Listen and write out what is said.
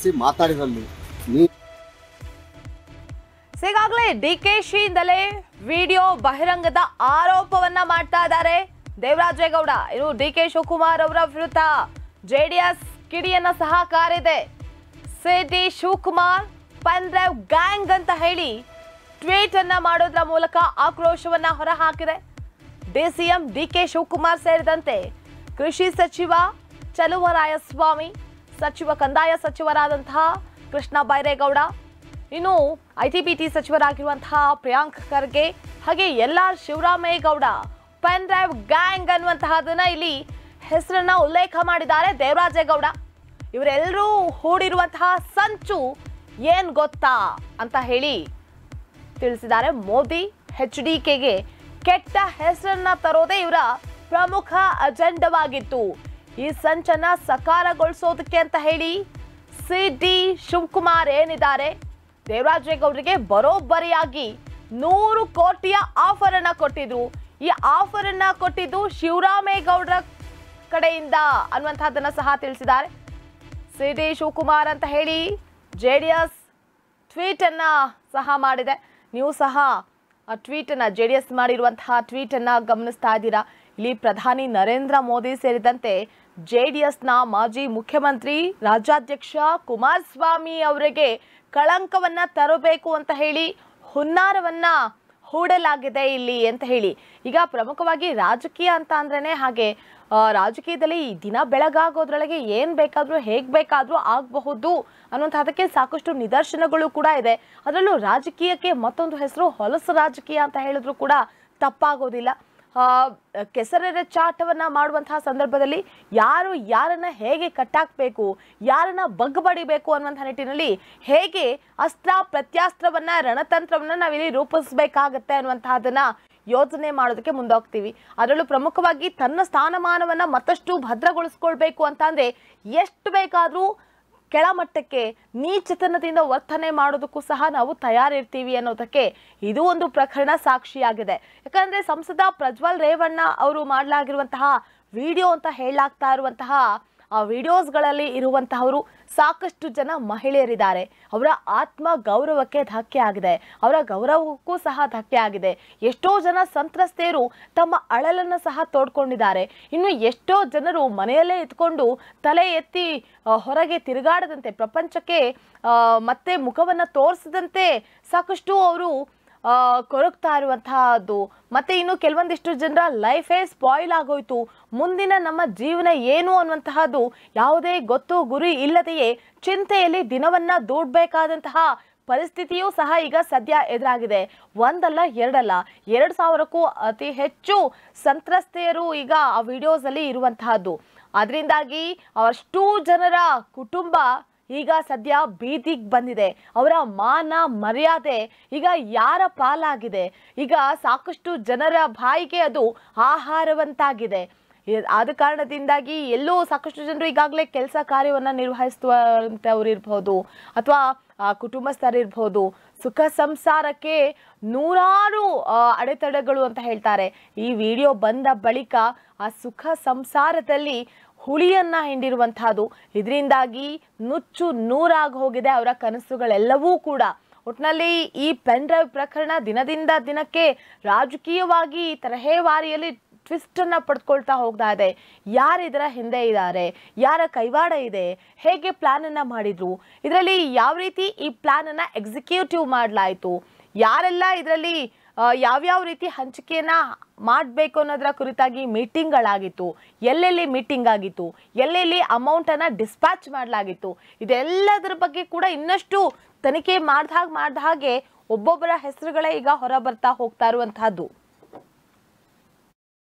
ಮಾತಾಡಿರಲ್ಲಿ ನೀ ಈಗಾಗಲೇ ಡಿ ಕೆ ಶಿಯಿಂದಲೇ ವಿಡಿಯೋ ಬಹಿರಂಗದ ಆರೋಪವನ್ನ ಮಾಡ್ತಾ ಇದ್ದಾರೆ ದೇವರಾಜೇಗೌಡ ಇನ್ನು ಡಿ ಕೆ ಶಿವಕುಮಾರ್ ಅವರ ವಿರುದ್ಧ ಜೆಡಿಎಸ್ ಕಿಡಿಯನ್ನ ಸಹ ಕಾರಿದೆ C D Shivakumar pen drive gang ಅಂತ ಹೇಳಿ ಟ್ವೀಟ್ ಅನ್ನ ಮಾಡೋದ್ರ ಮೂಲಕ ಆಕ್ರೋಶವನ್ನ ಹೊರಹಾಕಿದೆ ಡಿಸಿಎಂ ಡಿ ಕೆ ಶಿವಕುಮಾರ್ ಸೇರಿದಂತೆ ಕೃಷಿ ಸಚಿವ ಚಲುವರಾಯಸ್ವಾಮಿ ಸಚಿವ ಕಂದಾಯ ಸಚಿವರಾದಂತಹ ಕೃಷ್ಣ ಬೈರೇಗೌಡ ಇನ್ನು ಐಟಿಬಿಟಿ ಸಚಿವರಾಗಿರುವಂತಹ ಪ್ರಿಯಾಂಕ್ ಖರ್ಗೆ ಹಾಗೆ L R Shivaramegowda pen drive gang ಅನ್ನುವಂತಹದನ್ನ ಇಲ್ಲಿ ಹೆಸರನ್ನ ಉಲ್ಲೇಖ ಮಾಡಿದ್ದಾರೆ ದೇವರಾಜೇಗೌಡ ಇವರೆಲ್ಲರೂ ಹೂಡಿರುವಂತಹ ಸಂಚು ಏನ್ ಗೊತ್ತಾ ಅಂತ ಹೇಳಿ ತಿಳಿಸಿದ್ದಾರೆ ಮೋದಿ ಎಚ್ ಡಿ ಕೆಗೆ ಕೆಟ್ಟ ಹೆಸರನ್ನ ತರೋದೇ ಇವರ ಪ್ರಮುಖ ಅಜೆಂಡವಾಗಿತ್ತು ಈ ಸಂಚನ್ನ ಸಕಾರಗೊಳಿಸೋದಕ್ಕೆ ಅಂತ ಹೇಳಿ ಸಿ ಡಿ ಶಿವಕುಮಾರ್ ಏನಿದ್ದಾರೆ ದೇವರಾಜೇಗೌಡರಿಗೆ ಬರೋಬ್ಬರಿಯಾಗಿ ನೂರು ಕೋಟಿಯ ಆಫರ್ ಅನ್ನ ಕೊಟ್ಟಿದ್ರು ಈ ಆಫರ್ ಅನ್ನ ಕೊಟ್ಟಿದ್ದು ಶಿವರಾಮೇಗೌಡರ ಕಡೆಯಿಂದ ಅನ್ನುವಂತಹದ್ದನ್ನ ಸಹ ತಿಳಿಸಿದ್ದಾರೆ ಸಿ ಡಿ ಶಿವಕುಮಾರ್ ಅಂತ ಹೇಳಿ ಜೆ ಡಿ ಎಸ್ ಟ್ವೀಟ್ ಅನ್ನ ಸಹ ಮಾಡಿದೆ ನೀವು ಸಹ ಆ ಟ್ವೀಟ್ ಅನ್ನ ಜೆ ಡಿ ಎಸ್ ಮಾಡಿರುವಂತಹ ಟ್ವೀಟ್ ಅನ್ನ ಗಮನಿಸ್ತಾ ಇದ್ದೀರಾ ಇಲ್ಲಿ ಪ್ರಧಾನಿ ನರೇಂದ್ರ ಮೋದಿ ಸೇರಿದಂತೆ ಜೆ ಡಿ ಎಸ್ನ ಮಾಜಿ ಮುಖ್ಯಮಂತ್ರಿ ರಾಜ್ಯಾಧ್ಯಕ್ಷ ಕುಮಾರಸ್ವಾಮಿ ಅವರಿಗೆ ಕಳಂಕವನ್ನ ತರಬೇಕು ಅಂತ ಹೇಳಿ ಹುನ್ನಾರವನ್ನ ಹೂಡಲಾಗಿದೆ ಇಲ್ಲಿ ಅಂತ ಹೇಳಿ ಈಗ ಪ್ರಮುಖವಾಗಿ ರಾಜಕೀಯ ಅಂತ ಅಂದ್ರೇನೆ ಹಾಗೆ ಆ, ರಾಜಕೀಯದಲ್ಲಿ ಈ ದಿನ ಬೆಳಗಾಗೋದ್ರೊಳಗೆ ಏನ್ ಬೇಕಾದ್ರೂ ಹೇಗ್ ಬೇಕಾದ್ರೂ ಆಗಬಹುದು ಅನ್ನುವಂಥದ್ದಕ್ಕೆ ಸಾಕಷ್ಟು ನಿದರ್ಶನಗಳು ಕೂಡ ಇದೆ ಅದರಲ್ಲೂ ರಾಜಕೀಯಕ್ಕೆ ಮತ್ತೊಂದು ಹೆಸರು ಹೊಲಸು ರಾಜಕೀಯ ಅಂತ ಹೇಳಿದ್ರು ಕೂಡ ತಪ್ಪಾಗೋದಿಲ್ಲ ಆ, ಕೆಸರೆರೆ ಚಾಟವನ್ನ ಮಾಡುವಂತಹ ಸಂದರ್ಭದಲ್ಲಿ ಯಾರು ಯಾರನ್ನ ಹೇಗೆ ಕಟ್ಟಾಕ್ಬೇಕು ಯಾರನ್ನ ಬಗ್ಬಡಿಬೇಕು ಅನ್ನುವಂಥ ನಿಟ್ಟಿನಲ್ಲಿ ಹೇಗೆ ಅಸ್ತ್ರ ಪ್ರತ್ಯಾಸ್ತ್ರವನ್ನ ರಣತಂತ್ರವನ್ನ ನಾವಿಲ್ಲಿ ರೂಪಿಸಬೇಕಾಗತ್ತೆ ಅನ್ನುವಂತಹದನ್ನ ಯೋಜನೆ ಮಾಡೋದಕ್ಕೆ ಮುಂದೋಗ್ತೀವಿ ಅದರಲ್ಲೂ ಪ್ರಮುಖವಾಗಿ ತನ್ನ ಸ್ಥಾನಮಾನವನ್ನ ಮತ್ತಷ್ಟು ಭದ್ರಗೊಳಿಸ್ಕೊಳ್ಬೇಕು ಅಂತ ಅಂದ್ರೆ ಎಷ್ಟು ಬೇಕಾದ್ರೂ ಕೆಳಮಟ್ಟಕ್ಕೆ ನೀಚತನದಿಂದ ವರ್ತನೆ ಮಾಡೋದಕ್ಕೂ ಸಹ ನಾವು ತಯಾರಿರ್ತೀವಿ ಅನ್ನೋದಕ್ಕೆ ಇದು ಒಂದು ಪ್ರಕರಣ ಸಾಕ್ಷಿಯಾಗಿದೆ ಯಾಕಂದ್ರೆ ಸಂಸದ ಪ್ರಜ್ವಲ್ ರೇವಣ್ಣ ಅವರು ಮಾಡಲಾಗಿರುವಂತಹ ವಿಡಿಯೋ ಅಂತ ಹೇಳಲಾಗ್ತಾ ಇರುವಂತಹ ಆ ವಿಡಿಯೋಸ್ಗಳಲ್ಲಿ ಇರುವಂತಹವರು ಸಾಕಷ್ಟು ಜನ ಮಹಿಳೆಯರಿದ್ದಾರೆ ಅವರ ಆತ್ಮ ಗೌರವಕ್ಕೆ ಧಕ್ಕೆ ಆಗಿದೆ ಅವರ ಗೌರವಕ್ಕೂ ಸಹ ಧಕ್ಕೆ ಆಗಿದೆ ಎಷ್ಟೋ ಜನ ಸಂತ್ರಸ್ತೆಯರು ತಮ್ಮ ಅಳಲನ್ನು ಸಹ ತೋಡ್ಕೊಂಡಿದ್ದಾರೆ ಇನ್ನು ಎಷ್ಟೋ ಜನರು ಮನೆಯಲ್ಲೇ ಇದ್ಕೊಂಡು ತಲೆ ಎತ್ತಿ ಆ, ಹೊರಗೆ ತಿರುಗಾಡದಂತೆ ಪ್ರಪಂಚಕ್ಕೆ ಆ, ಮತ್ತೆ ಮುಖವನ್ನು ತೋರಿಸದಂತೆ ಸಾಕಷ್ಟು ಅವರು ಆ, ಕೊರಗ್ತಾ ಇರುವಂತಹದ್ದು ಮತ್ತೆ ಇನ್ನು ಕೆಲವೊಂದಿಷ್ಟು ಜನರ ಲೈಫೇ ಸ್ಪಾಯಿಲ್ ಆಗೋಯ್ತು ಮುಂದಿನ ನಮ್ಮ ಜೀವನ ಏನು ಅನ್ನುವಂತಹದ್ದು ಯಾವುದೇ ಗೊತ್ತು ಗುರಿ ಇಲ್ಲದೆಯೇ ಚಿಂತೆಯಲ್ಲಿ ದಿನವನ್ನ ದೂಡ್ಬೇಕಾದಂತಹ ಪರಿಸ್ಥಿತಿಯೂ ಸಹ ಈಗ ಸದ್ಯ ಎದುರಾಗಿದೆ ಒಂದಲ್ಲ ಎರಡಲ್ಲ ಎರಡು ಸಾವಿರಕ್ಕೂ ಅತಿ ಹೆಚ್ಚು ಸಂತ್ರಸ್ತೆಯರು ಈಗ ಆ ವಿಡಿಯೋಸ್ ಅಲ್ಲಿ ಇರುವಂತಹದ್ದು ಅದರಿಂದಾಗಿ ಅಷ್ಟು ಜನರ ಕುಟುಂಬ ಈಗ ಸದ್ಯ ಬೀದಿಗೆ ಬಂದಿದೆ ಅವರ ಮಾನ ಮರ್ಯಾದೆ ಈಗ ಯಾರ ಪಾಲಾಗಿದೆ ಈಗ ಸಾಕಷ್ಟು ಜನರ ಬಾಯಿಗೆ ಅದು ಆಹಾರವಂತಾಗಿದೆ ಇ- ಆದ ಕಾರಣದಿಂದಾಗಿ ಎಲ್ಲೋ ಸಾಕಷ್ಟು ಜನರು ಈಗಾಗಲೇ ಕೆಲಸ ಕಾರ್ಯವನ್ನ ನಿರ್ವಹಿಸುವಂಥವ್ರು ಇರ್ಬೋದು ಅಥವಾ ಕುಟುಂಬಸ್ಥರಿರ್ಬೋದು ಸುಖ ಸಂಸಾರಕ್ಕೆ ನೂರಾರು ಆ, ಅಡೆತಡೆಗಳು ಅಂತ ಹೇಳ್ತಾರೆ ಈ ವಿಡಿಯೋ ಬಂದ ಬಳಿಕ ಆ ಸುಖ ಸಂಸಾರದಲ್ಲಿ ಹುಳಿಯನ್ನ ಹಿಂಡಿರುವಂತಹದ್ದು ಇದರಿಂದಾಗಿ ನುಚ್ಚು ನೂರಾಗಿ ಹೋಗಿದೆ ಅವರ ಕನಸುಗಳೆಲ್ಲವೂ ಕೂಡ ಒಟ್ನಲ್ಲಿ ಈ ಪೆನ್ ಡ್ರೈವ್ ಪ್ರಕರಣ ದಿನದಿಂದ ದಿನಕ್ಕೆ ರಾಜಕೀಯವಾಗಿ ತರಹೇವಾರಿಯಲ್ಲಿ ಟ್ವಿಸ್ಟ್ ಅನ್ನ ಪಡ್ಕೊಳ್ತಾ ಹೋಗ್ತಾ ಇದೆ ಯಾರು ಇದರ ಹಿಂದೆ ಇದ್ದಾರೆ ಯಾರ ಕೈವಾಡ ಇದೆ ಹೇಗೆ ಪ್ಲಾನ್ ಅನ್ನ ಮಾಡಿದ್ರು ಇದರಲ್ಲಿ ಯಾವ ರೀತಿ ಈ ಪ್ಲಾನ್ ಅನ್ನ ಎಕ್ಸಿಕ್ಯೂಟಿವ್ ಮಾಡಲಾಯಿತು ಯಾರೆಲ್ಲ ಇದರಲ್ಲಿ ಆ, ಯಾವ್ಯಾವ ರೀತಿ ಹಂಚಿಕೆಯನ್ನ ಮಾಡಬೇಕು ಅನ್ನೋದರ ಕುರಿತಾಗಿ ಮೀಟಿಂಗ್ಗಳಾಗಿತ್ತು ಎಲ್ಲೆಲ್ಲಿ ಮೀಟಿಂಗ್ ಆಗಿತ್ತು ಎಲ್ಲೆಲ್ಲಿ ಅಮೌಂಟನ್ನು ಡಿಸ್ಪ್ಯಾಚ್ ಮಾಡಲಾಗಿತ್ತು ಇದೆಲ್ಲದರ ಬಗ್ಗೆ ಕೂಡ ಇನ್ನಷ್ಟು ತನಿಖೆ ಮಾಡ್ದ ಹಾಗೆ ಮಾಡ್ದ ಹಾಗೆ ಒಬ್ಬೊಬ್ಬರ ಹೆಸರುಗಳೇ ಈಗ ಹೊರ ಬರ್ತಾ ಹೋಗ್ತಾ ಇರುವಂತಹದ್ದು